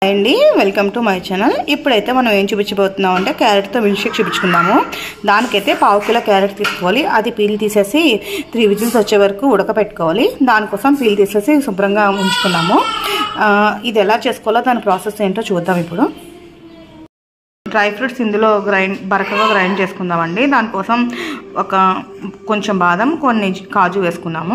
అండి welcome to my channel ఇప్పుడైతే మనం ఏం చూపించబోతున్నాం అంటే క్యారెట్తో మిల్క్ షేక్ చూపించుకుందాము దానికైతే పావు కిలో క్యారెట్ తీసుకోవాలి అది పీల్ తీసేసి త్రీ విజిల్స్ వచ్చే వరకు ఉడకపెట్టుకోవాలి దానికోసం పీల్ తీసేసి శుభ్రంగా ఉంచుకున్నాము ఆ, ఇది ఎలా చేసుకోవాలో దాని ప్రాసెస్ ఏంటో చూద్దాం ఇప్పుడు డ్రై ఫ్రూట్స్ ఇందులో గ్రైండ్ బరకగా గ్రైండ్ చేసుకుందామండి దానికోసం ఒక కొంచెం బాదం కొన్ని కాజు వేసుకున్నాము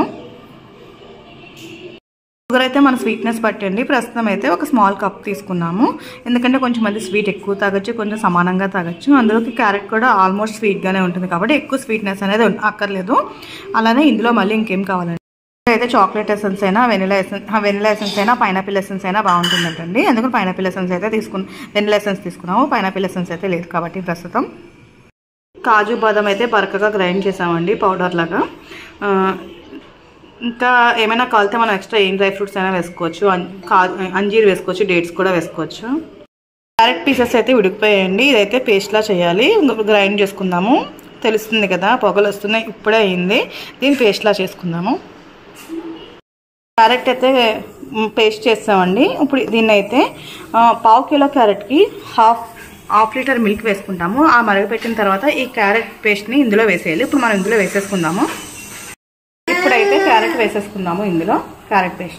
షుగర్ అయితే మన స్వీట్నెస్ పట్టండి ప్రస్తుతం అయితే ఒక స్మాల్ కప్ తీసుకున్నాము ఎందుకంటే కొంచెం మంది స్వీట్ ఎక్కువ తాగొచ్చు కొంచెం సమానంగా తాగొచ్చు అందులోకి క్యారెట్ కూడా ఆల్మోస్ట్ స్వీట్గానే ఉంటుంది కాబట్టి ఎక్కువ స్వీట్నెస్ అనేది ఉం- అక్కర్లేదు అలానే ఇందులో మళ్ళీ ఇంకేం కావాలండి అయితే చాక్లెట్ ఎసెన్స్ అయినా వెనిలా ఎసెన్స్ వెనిలా ఎసెన్స్ అయినా పైనాపిల్ ఎసెన్స్ అయినా బాగుంటుందంటండి ఎందుకంటే పైనాపిల్ ఎసెన్స్ అయితే తీసుకుని వెనిలా ఎసెన్స్ తీసుకున్నాము పైనాపిల్ ఎసెన్స్ అయితే లేదు కాబట్టి ప్రస్తుతం కాజు బాదం అయితే బరకగా గ్రైండ్ చేసామండి పౌడర్ లాగా ఆ, ఇంకా ఏమైనా కాలితే మనం ఎక్స్ట్రా ఏం డ్రై ఫ్రూట్స్ అయినా వేసుకోవచ్చు అం- కా- అంజీర్ వేసుకోవచ్చు డేట్స్ కూడా వేసుకోవచ్చు క్యారెట్ పీసెస్ అయితే ఉడికిపోయాయండి ఇదైతే పేస్ట్లా చేయాలి గ్రైండ్ చేసుకుందాము తెలుస్తుంది కదా పొగలు వస్తున్నాయి ఇప్పుడే అయింది దీన్ని పేస్ట్లా చేసుకుందాము క్యారెట్ అయితే మ్, పేస్ట్ చేస్తామండి ఇప్పుడు దీన్ని అయితే ఆ, పావు కిలో క్యారెట్కి హాఫ్ హాఫ్ లీటర్ మిల్క్ వేసుకుంటాము ఆ మరగపెట్టిన తర్వాత ఈ క్యారెట్ పేస్ట్ని ఇందులో వేసేయాలి ఇప్పుడు మనం ఇందులో వేసేసుకుందాము ఇప్పుడైతే క్యారెట్ వేసేసుకుందాము ఇందులో క్యారెట్ పేస్ట్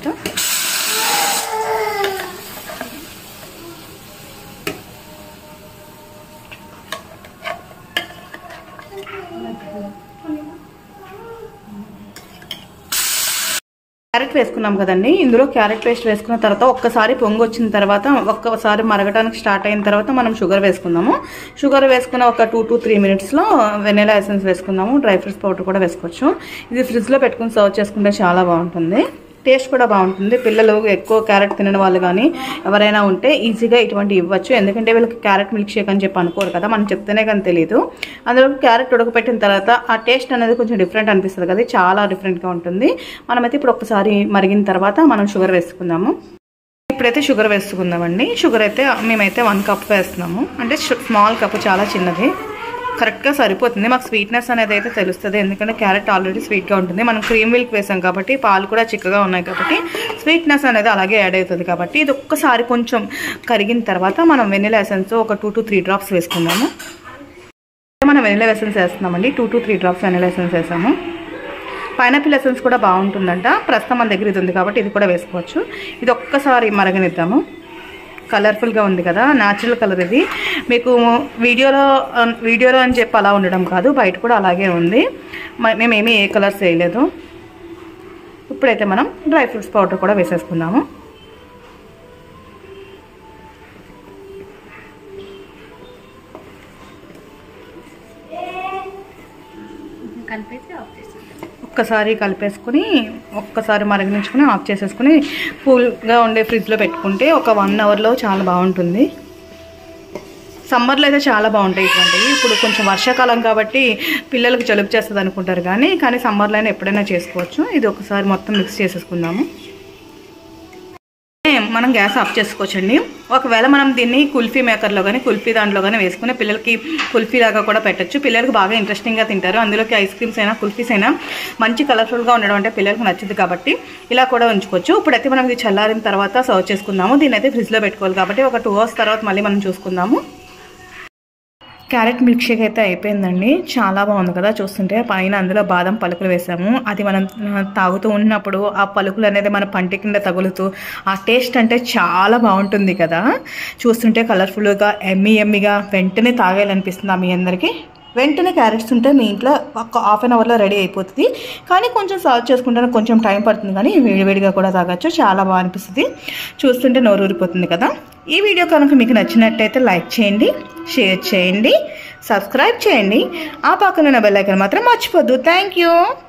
క్యారెట్ వేసుకున్నాం కదండి ఇందులో క్యారెట్ పేస్ట్ వేసుకున్న తర్వాత ఒక్కసారి పొంగు వచ్చిన తర్వాత ఒక్కసారి మరగడానికి స్టార్ట్ అయిన తర్వాత మనం షుగర్ వేసుకుందాము షుగర్ వేసుకున్న ఒక టూ టు త్రీ మినిట్స్లో వెనిలా ఎసెన్స్ వేసుకుందాము డ్రై ఫ్రూట్స్ పౌడర్ కూడా వేసుకోవచ్చు ఇది ఫ్రిడ్జ్లో పెట్టుకుని సర్వ్ చేసుకుంటే చాలా బాగుంటుంది టేస్ట్ కూడా బాగుంటుంది పిల్లలు ఎక్కువ క్యారెట్ తినని వాళ్ళు కానీ ఎవరైనా ఉంటే ఈజీగా ఇటువంటి ఇవ్వచ్చు ఎందుకంటే వీళ్ళకి క్యారెట్ మిల్క్ షేక్ అని చెప్పి అనుకోరు కదా మనం చెప్తేనే కానీ తెలియదు అందులో క్యారెట్ ఉడకపెట్టిన తర్వాత ఆ టేస్ట్ అనేది కొంచెం డిఫరెంట్ అనిపిస్తుంది కదా చాలా డిఫరెంట్గా ఉంటుంది మనమైతే ఇప్పుడు ఒకసారి మరిగిన తర్వాత మనం షుగర్ వేసుకుందాము ఇప్పుడైతే షుగర్ వేసుకుందామండి షుగర్ అయితే మేమైతే వన్ కప్ వేస్తున్నాము అంటే స్మాల్ కప్ చాలా చిన్నది కరెక్ట్గా సరిపోతుంది మాకు స్వీట్నెస్ అనేది అయితే తెలుస్తుంది ఎందుకంటే క్యారెట్ ఆల్రెడీ స్వీట్గా ఉంటుంది మనం క్రీమ్ మిల్క్ వేసాం కాబట్టి పాలు కూడా చిక్కగా ఉన్నాయి కాబట్టి స్వీట్నెస్ అనేది అలాగే యాడ్ అవుతుంది కాబట్టి ఇది ఒక్కసారి కొంచెం కరిగిన తర్వాత మనం వెనిలా ఎసెన్స్ ఒక టూ టు త్రీ డ్రాప్స్ వేసుకుందాము మనం వెనిలా ఎసెన్స్ వేస్తున్నామండి two to three drops vanilla essence వేసాము పైనాపిల్ ఎసెన్స్ కూడా బాగుంటుందంట ప్రస్తుతం మన దగ్గర ఇది ఉంది కాబట్టి ఇది కూడా వేసుకోవచ్చు ఇది ఒక్కసారి మరగనిద్దాము కలర్ఫుల్గా ఉంది కదా న్యాచురల్ కలర్ ఇది మీకు వీడియోలో వీడియోలో అని చెప్పి అలా ఉండడం కాదు బయట కూడా అలాగే ఉంది మ- మేమేమీ ఏ కలర్స్ వేయలేదు ఇప్పుడైతే మనం డ్రై ఫ్రూట్స్ పౌడర్ కూడా వేసేసుకుందాము కలిపేసి ఆఫ్ చేసేది ఒక్కసారి కలిపేసుకుని ఒక్కసారి మరగనించుకుని ఆఫ్ చేసేసుకుని కూల్గా ఉండే ఫ్రిడ్జ్లో పెట్టుకుంటే ఒక వన్ అవర్లో చాలా బాగుంటుంది సమ్మర్లో అయితే చాలా బాగుంటాయి ఇటువంటివి ఇప్పుడు కొంచెం వర్షాకాలం కాబట్టి పిల్లలకు జలుబు చేస్తుంది అనుకుంటారు కానీ కానీ సమ్మర్లో అయినా ఎప్పుడైనా చేసుకోవచ్చు ఇది ఒకసారి మొత్తం మిక్స్ చేసేసుకుందాము మనం గ్యాస్ ఆఫ్ చేసుకోవచ్చండి ఒకవేళ మనం దీన్ని కుల్ఫీ మేకర్లో కానీ కుల్ఫీ దాంట్లో కానీ వేసుకుని పిల్లలకి కుల్ఫీ లాగా కూడా పెట్టచ్చు పిల్లలకు బాగా ఇంట్రెస్టింగ్గా తింటారు అందులోకి ఐస్ క్రీమ్స్ అయినా కుల్ఫీస్ అయినా మంచి కలర్ఫుల్గా ఉండడం అంటే పిల్లలకు నచ్చుది కాబట్టి ఇలా కూడా ఉంచుకోవచ్చు ఇప్పుడైతే మనం ఇది చల్లారిన తర్వాత సర్వ్ చేసుకుందాము దీన్ని అయితే ఫ్రిడ్జ్లో పెట్టుకోవాలి కాబట్టి ఒక టూ అవర్స్ తర్వాత మళ్ళీ మనం చూసుకుందాము క్యారెట్ మిల్క్ షేక్ అయితే అయిపోయిందండి చాలా బాగుంది కదా చూస్తుంటే పైన అందులో బాదం పలుకులు వేసాము అది మనం ఆ, తాగుతూ ఉన్నప్పుడు ఆ పలుకులు అనేది మన పంటి కింద తగులుతూ ఆ టేస్ట్ అంటే చాలా బాగుంటుంది కదా చూస్తుంటే కలర్ఫుల్గా ఎమ్మి ఎమ్మిగా వెంటనే తాగేయాలనిపిస్తుంది మీ అందరికీ వెంటనే క్యారెట్స్ ఉంటే మీ ఇంట్లో ఒక హాఫ్ అన్ అవర్లో రెడీ అయిపోతుంది కానీ కొంచెం సర్వ్ చేసుకుంటే కొంచెం టైం పడుతుంది కానీ వేడివేడిగా కూడా తాగొచ్చు చాలా బాగా అనిపిస్తుంది చూస్తుంటే నోరు ఊరిపోతుంది కదా ఈ వీడియో కనుక మీకు నచ్చినట్టయితే లైక్ చేయండి షేర్ చేయండి సబ్స్క్రైబ్ చేయండి ఆ పక్కన ఉన్న బెల్ ఐకాన్ మాత్రం మర్చిపోద్దు థ్యాంక్ యూ